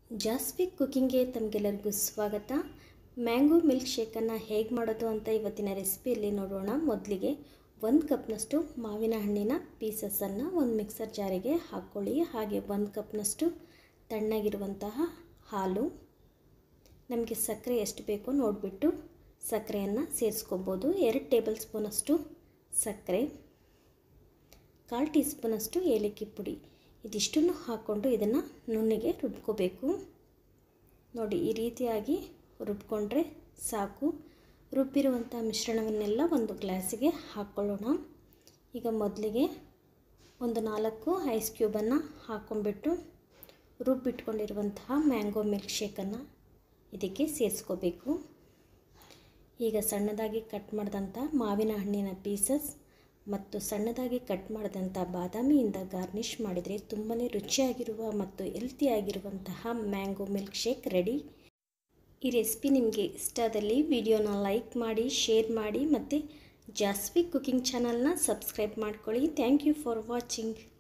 ಜಾಸ್ವಿ ಕುಕ್ಕಿಂಗ್ಗೆ ತಮಗೆಲ್ಲರಿಗೂ ಸ್ವಾಗತ mango milk ಶೇಕನ್ನು ಹೇಗೆ ಮಾಡೋದು ಅಂತ ಇವತ್ತಿನ ರೆಸಿಪಿಯಲ್ಲಿ ನೋಡೋಣ ಮೊದಲಿಗೆ ಒಂದು ಕಪ್ನಷ್ಟು ಮಾವಿನ ಹಣ್ಣಿನ ಪೀಸಸನ್ನು ಒಂದು ಮಿಕ್ಸರ್ ಜಾರಿಗೆ ಹಾಕ್ಕೊಳ್ಳಿ ಹಾಗೆ ಒಂದು ಕಪ್ನಷ್ಟು ತಣ್ಣಗಿರುವಂತಹ ಹಾಲು ನಮಗೆ ಸಕ್ಕರೆ ಎಷ್ಟು ಬೇಕೋ ನೋಡಿಬಿಟ್ಟು ಸಕ್ಕರೆಯನ್ನು ಸೇರಿಸ್ಕೋಬೋದು ಎರಡು ಟೇಬಲ್ ಸ್ಪೂನಷ್ಟು ಸಕ್ಕರೆ ಕಾಲು ಟೀ ಸ್ಪೂನಷ್ಟು ಏಲಕ್ಕಿ ಪುಡಿ ಇದಿಷ್ಟನ್ನು ಹಾಕ್ಕೊಂಡು ಇದನ್ನು ನುಣ್ಣಗೆ ರುಬ್ಕೋಬೇಕು ನೋಡಿ ಈ ರೀತಿಯಾಗಿ ರುಬ್ಕೊಂಡ್ರೆ ಸಾಕು ರುಬ್ಬಿರುವಂಥ ಮಿಶ್ರಣವನ್ನೆಲ್ಲ ಒಂದು ಗ್ಲಾಸಿಗೆ ಹಾಕ್ಕೊಳ್ಳೋಣ ಈಗ ಮೊದಲಿಗೆ ಒಂದು ನಾಲ್ಕು ಐಸ್ ಕ್ಯೂಬನ್ನು ಹಾಕ್ಕೊಂಡ್ಬಿಟ್ಟು ರುಬ್ಬಿಟ್ಕೊಂಡಿರುವಂತಹ ಮ್ಯಾಂಗೋ ಮಿಲ್ಕ್ ಶೇಕನ್ನು ಇದಕ್ಕೆ ಸೇರಿಸ್ಕೋಬೇಕು ಈಗ ಸಣ್ಣದಾಗಿ ಕಟ್ ಮಾಡಿದಂಥ ಮಾವಿನ ಹಣ್ಣಿನ ಪೀಸಸ್ ಮತ್ತು ಸಣ್ಣದಾಗಿ ಕಟ್ ಮಾಡಿದಂಥ ಬಾದಾಮಿಯಿಂದ ಗಾರ್ನಿಷ್ ಮಾಡಿದರೆ ತುಂಬಾ ರುಚಿಯಾಗಿರುವ ಮತ್ತು ಹೆಲ್ತಿಯಾಗಿರುವಂತಹ ಮ್ಯಾಂಗೋ ಮಿಲ್ಕ್ ಶೇಕ್ ರೆಡಿ ಈ ರೆಸಿಪಿ ನಿಮಗೆ ಇಷ್ಟ ಆದಲ್ಲಿ ವಿಡಿಯೋನ ಲೈಕ್ ಮಾಡಿ ಶೇರ್ ಮಾಡಿ ಮತ್ತು ಜಾಸ್ವಿ ಕುಕಿಂಗ್ ಚಾನಲ್ನ ಸಬ್ಸ್ಕ್ರೈಬ್ ಮಾಡ್ಕೊಳ್ಳಿ ಥ್ಯಾಂಕ್ ಯು ಫಾರ್ ವಾಚಿಂಗ್